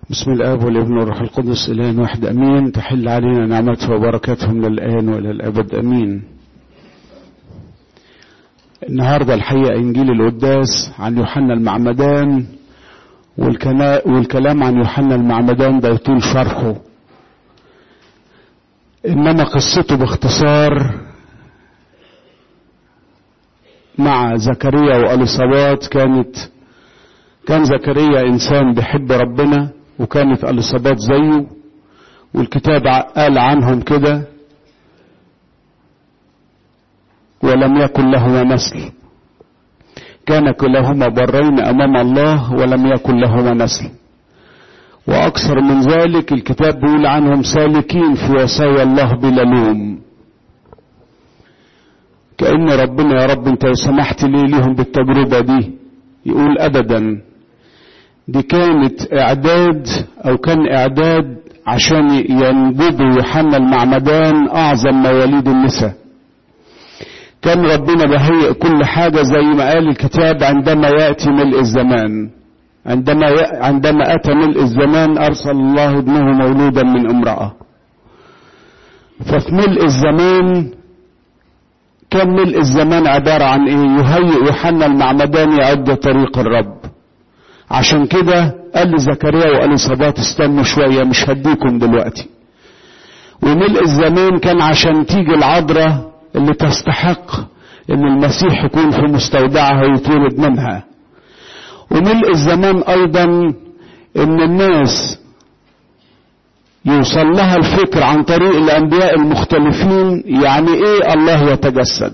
بسم الآب والابن والروح القدس إله واحد أمين تحل علينا نعمته وبركاته من الآن وإلى الأبد أمين النهاردة الحقيقة إنجيل القداس عن يوحنا المعمدان والكلام عن يوحنا المعمدان ده يطول شرحه إنما قصته باختصار مع زكريا وأليصابات كانت كان زكريا إنسان بيحب ربنا وكانت أليصابات زيه والكتاب قال عنهم كده ولم يكن لهما نسل كان كلاهما برين أمام الله ولم يكن لهما نسل وأكثر من ذلك الكتاب بيقول عنهم سالكين في وصايا الله بلا لوم كأن ربنا يا رب انت سمحت لي ليهم بالتجربة دي يقول أبدا دي كانت إعداد أو كان إعداد عشان ينبذوا يوحنا المعمدان أعظم مواليد النساء كان ربنا بهيئ كل حاجة زي ما قال الكتاب عندما يأتي ملء الزمان عندما ي... عندما أتى ملء الزمان أرسل الله ابنه مولودا من امرأة ففي ملء الزمان كان ملء الزمان عبارة عن إيه يهيئ يوحنا المعمدان يعد طريق الرب عشان كده قال لزكريا وأليصابات استنوا شوية مش هديكم دلوقتي وملء الزمان كان عشان تيجي العذراء اللي تستحق ان المسيح يكون في مستودعها ويتولد منها وملء الزمان ايضا ان الناس يوصل لها الفكر عن طريق الانبياء المختلفين يعني ايه الله يتجسد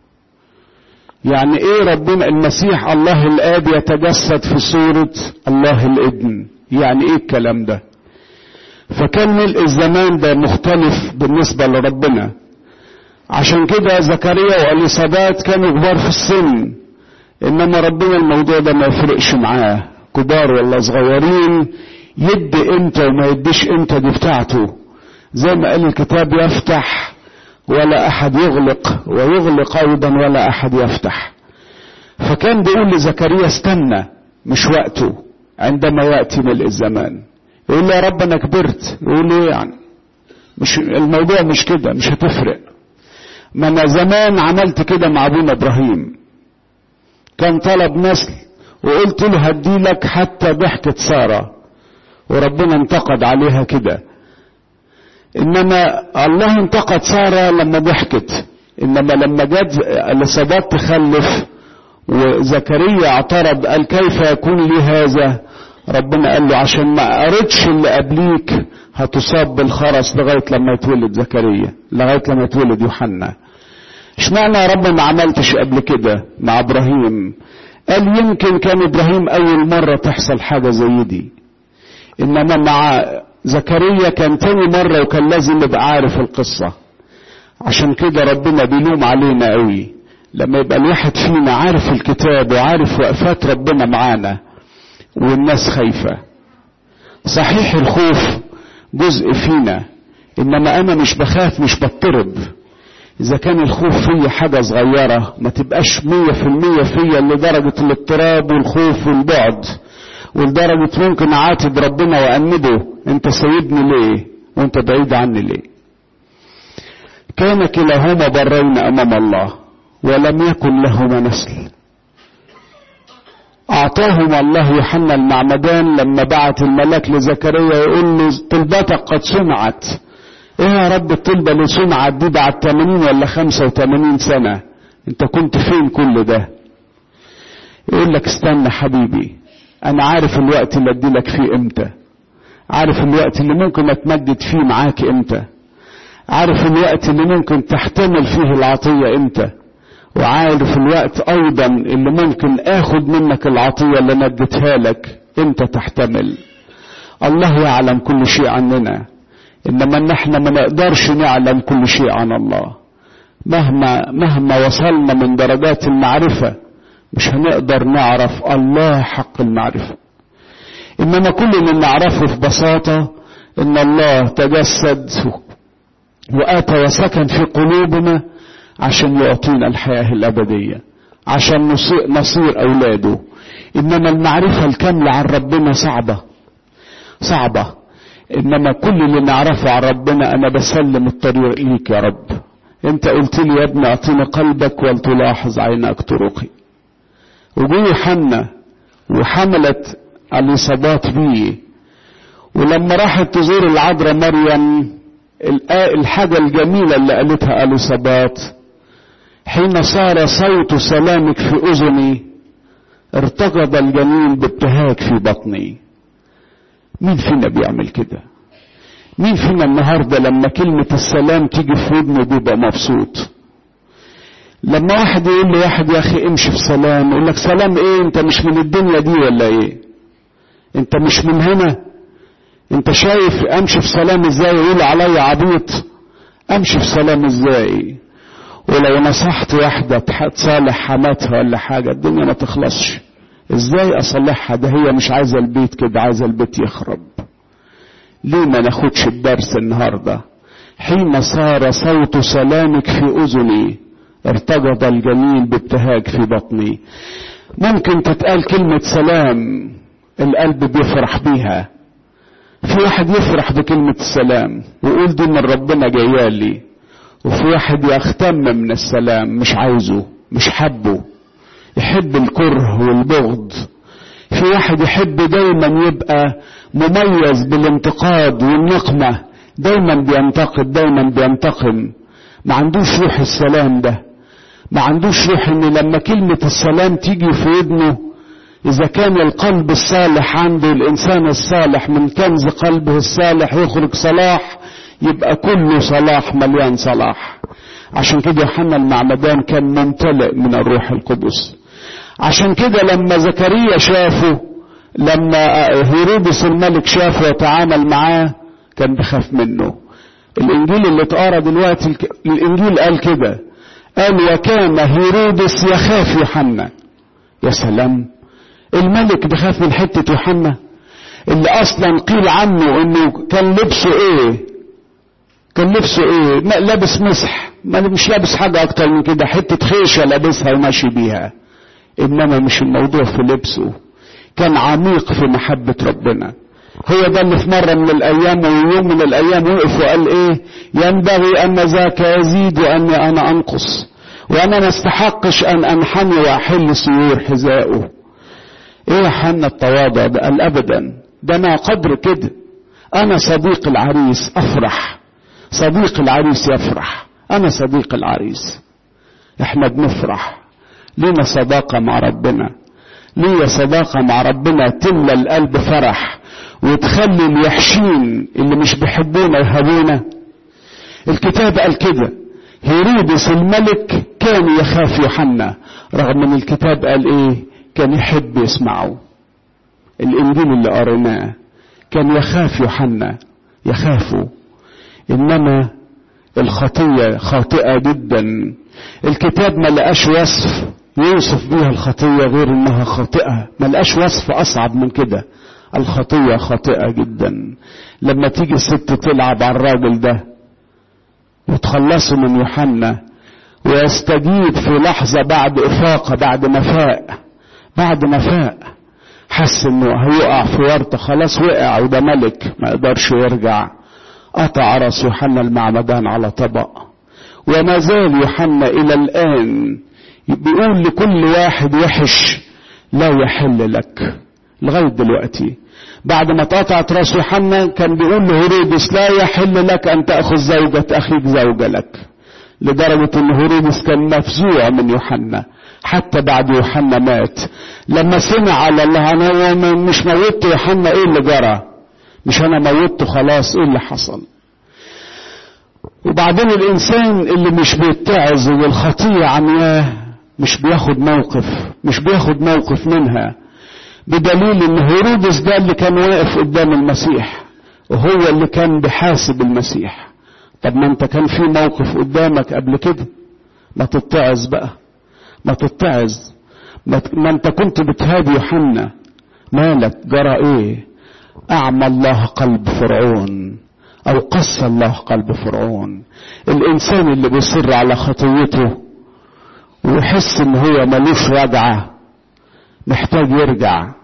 يعني ايه ربنا المسيح الله الاب يتجسد في صورة الله الابن يعني ايه الكلام ده فكان ملء الزمان ده مختلف بالنسبة لربنا عشان كده زكريا واليصابات كانوا كبار في السن انما ربنا الموضوع ده ما يفرقش معاه كبار ولا صغيرين يدي امتى وما يديش امتى دي بتاعته زي ما قال الكتاب يفتح ولا احد يغلق ويغلق ايضا ولا احد يفتح فكان بيقول لزكريا استنى مش وقته عندما ياتي ملء الزمان يقول له يا رب انا كبرت يقول ايه يعني مش الموضوع مش كده مش هتفرق ما انا زمان عملت كده مع ابونا ابراهيم كان طلب نسل وقلت له هدي لك حتى ضحكة سارة وربنا انتقد عليها كده انما الله انتقد سارة لما ضحكت انما لما جت اليصابات تخلف وزكريا اعترض قال كيف يكون لي هذا ربنا قال له عشان ما قريتش اللي قبليك هتصاب بالخرس لغايه لما يتولد زكريا لغايه لما يتولد يوحنا اشمعنى يا رب ما عملتش قبل كده مع ابراهيم قال يمكن كان ابراهيم اول مره تحصل حاجه زي دي انما مع زكريا كان تاني مره وكان لازم يبقى عارف القصه عشان كده ربنا بيلوم علينا قوي لما يبقى الواحد فينا عارف الكتاب وعارف وقفات ربنا معانا والناس خايفة صحيح الخوف جزء فينا انما انا مش بخاف مش بضطرب اذا كان الخوف فيا حاجة صغيرة ما تبقاش مية في المية فيا لدرجة الاضطراب والخوف والبعد ولدرجة ممكن اعاتب ربنا وانبه انت سيبني ليه وانت بعيد عني ليه كان كلاهما برين امام الله ولم يكن لهما نسل أعطاهم الله يوحنا المعمدان لما بعت الملاك لزكريا يقول له طلبتك قد صنعت ايه يا رب الطلبة اللي صنعت دي بعد 80 ولا 85 سنة انت كنت فين كل ده يقول لك استنى حبيبي انا عارف الوقت اللي ادي لك فيه امتى عارف الوقت اللي ممكن اتمجد فيه معاك امتى عارف الوقت اللي ممكن تحتمل فيه العطية امتى وعارف الوقت ايضا اللي ممكن اخد منك العطية اللي انا اديتها لك انت تحتمل الله يعلم كل شيء عننا انما ان احنا ما نقدرش نعلم كل شيء عن الله مهما مهما وصلنا من درجات المعرفة مش هنقدر نعرف الله حق المعرفة انما كل اللي نعرفه في بساطة ان الله تجسد واتى وسكن في قلوبنا عشان يعطينا الحياة الأبدية عشان نصير أولاده إنما المعرفة الكاملة عن ربنا صعبة صعبة انما كل اللي نعرفه عن ربنا انا بسلم الطريق ليك يا رب انت قلت لي يا ابني اعطيني قلبك ولتلاحظ عينك طرقي وجوه حنة وحملت اليصابات بيه ولما راحت تزور العذراء مريم الحاجة الجميلة اللي قالتها اليصابات حين صار صوت سلامك في اذني ارتقد الجنين بابتهاج في بطني مين فينا بيعمل كده مين فينا النهارده لما كلمة السلام تيجي في ودنه بيبقى مبسوط لما واحد يقول لواحد يا اخي امشي في سلام يقول لك سلام ايه انت مش من الدنيا دي ولا ايه انت مش من هنا انت شايف امشي في سلام ازاي يقول عليا عبيط امشي في سلام ازاي ولو نصحت واحدة تصالح حماتها ولا حاجة الدنيا ما تخلصش ازاي اصلحها ده هي مش عايزة البيت كده عايزة البيت يخرب ليه ما ناخدش الدرس النهاردة حين صار صوت سلامك في اذني ارتجض الجميل بابتهاج في بطني ممكن تتقال كلمة سلام القلب بيفرح بيها في واحد يفرح بكلمة السلام ويقول دي من ربنا جايالي وفي واحد يختم من السلام مش عايزه مش حبه يحب الكره والبغض في واحد يحب دايما يبقى مميز بالانتقاد والنقمة دايما بينتقد دايما بينتقم ما عندوش روح السلام ده ما عندوش روح ان لما كلمة السلام تيجي في ودنه اذا كان القلب الصالح عنده الانسان الصالح من كنز قلبه الصالح يخرج صلاح يبقى كله صلاح مليان صلاح عشان كده يوحنا المعمدان كان ممتلئ من الروح القدس عشان كده لما زكريا شافه لما هيرودس الملك شافه وتعامل معاه كان بخاف منه الانجيل اللي اتقرا دلوقتي الانجيل قال كده قال وكان هيرودس يخاف يوحنا يا سلام الملك بخاف من حته يوحنا اللي اصلا قيل عنه انه كان لبسه ايه كان لبسه ايه لابس مسح ما مش لابس حاجة اكتر من كده حتة خيشة لابسها وماشي بيها انما مش الموضوع في لبسه كان عميق في محبة ربنا هو ده اللي في مرة من الايام ويوم من الايام وقف وقال ايه ينبغي ان ذاك يزيد واني انا انقص وانا ما استحقش ان انحني واحل سيور حذائه ايه يا حنا التواضع ده قال ابدا ده انا قدر كده انا صديق العريس افرح صديق العريس يفرح انا صديق العريس احنا بنفرح لينا صداقة مع ربنا ليا صداقة مع ربنا تملى القلب فرح وتخلي الوحشين اللي مش بيحبونا يهابونا الكتاب قال كده هيرودس الملك كان يخاف يوحنا رغم ان الكتاب قال ايه كان يحب يسمعه الانجيل اللي قريناه كان يخاف يوحنا يخافه انما الخطية خاطئة جدا الكتاب ما لقاش وصف يوصف بيها الخطية غير انها خاطئة ما لقاش وصف اصعب من كده الخطية خاطئة جدا لما تيجي الست تلعب على الراجل ده وتخلصه من يوحنا ويستجيب في لحظة بعد إفاقة بعد ما فاق بعد ما فاق حس انه هيقع في ورطة خلاص وقع وده ملك ما يقدرش يرجع قطع راس يوحنا المعمدان على طبق وما زال يوحنا الى الان بيقول لكل واحد وحش لا يحل لك لغايه دلوقتي بعد ما اتقطعت راس يوحنا كان بيقول لهيرودس لا يحل لك ان تاخذ زوجة اخيك زوجة لك لدرجة ان هيرودس كان مفزوع من يوحنا حتى بعد يوحنا مات لما سمع على الله انا مش موتت يوحنا ايه اللي جرى مش انا موتته خلاص ايه اللي حصل وبعدين الانسان اللي مش بيتعظ والخطية عمياه مش بياخد موقف مش بياخد موقف منها بدليل ان هيرودس ده اللي كان واقف قدام المسيح وهو اللي كان بيحاسب المسيح طب ما انت كان في موقف قدامك قبل كده ما تتعظ بقى ما تتعظ ما انت كنت بتهادي يوحنا مالك جرى ايه اعمى الله قلب فرعون او قص الله قلب فرعون الانسان اللي بيصر على خطيته ويحس ان هو ملوش رجعه محتاج يرجع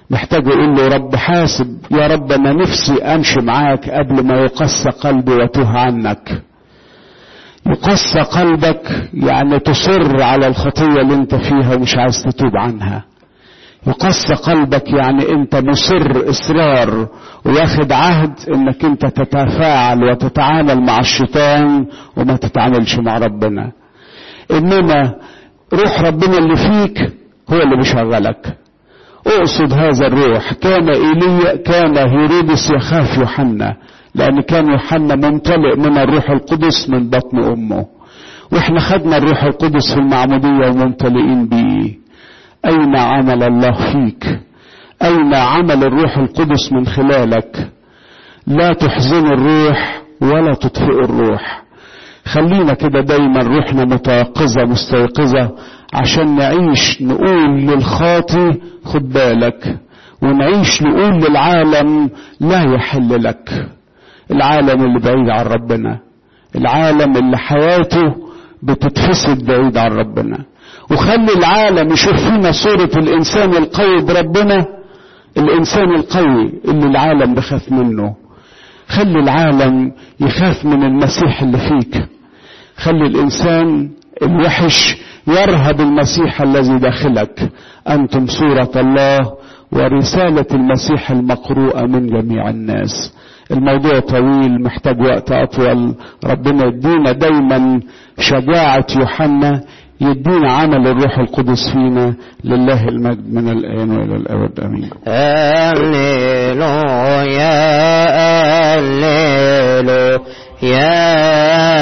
محتاج يقول له رب حاسب يا رب انا نفسي امشي معاك قبل ما يقسى قلبي واتوه عنك يقسى قلبك يعني تصر على الخطيه اللي انت فيها ومش عايز تتوب عنها يقسى قلبك يعني انت مصر اصرار واخد عهد انك انت تتفاعل وتتعامل مع الشيطان وما تتعاملش مع ربنا انما روح ربنا اللي فيك هو اللي بيشغلك اقصد هذا الروح كان ايليا كان هيرودس يخاف يوحنا لان كان يوحنا ممتلئ من الروح القدس من بطن امه واحنا خدنا الروح القدس في المعموديه وممتلئين بيه أين عمل الله فيك أين عمل الروح القدس من خلالك لا تحزن الروح ولا تطفئ الروح خلينا كده دايما روحنا متيقظة مستيقظة عشان نعيش نقول للخاطي خد بالك ونعيش نقول للعالم لا يحل لك العالم اللي بعيد عن ربنا العالم اللي حياته بتتفسد بعيد عن ربنا وخلي العالم يشوف فينا صورة الإنسان القوي بربنا الإنسان القوي اللي العالم بخاف منه خلي العالم يخاف من المسيح اللي فيك خلي الإنسان الوحش يرهب المسيح الذي داخلك أنتم صورة الله ورسالة المسيح المقروءة من جميع الناس الموضوع طويل محتاج وقت أطول ربنا يدينا دايما شجاعة يوحنا يدينا عمل الروح القدس فينا لله المجد من الآن وإلى الأبد آمين هللويا هللويا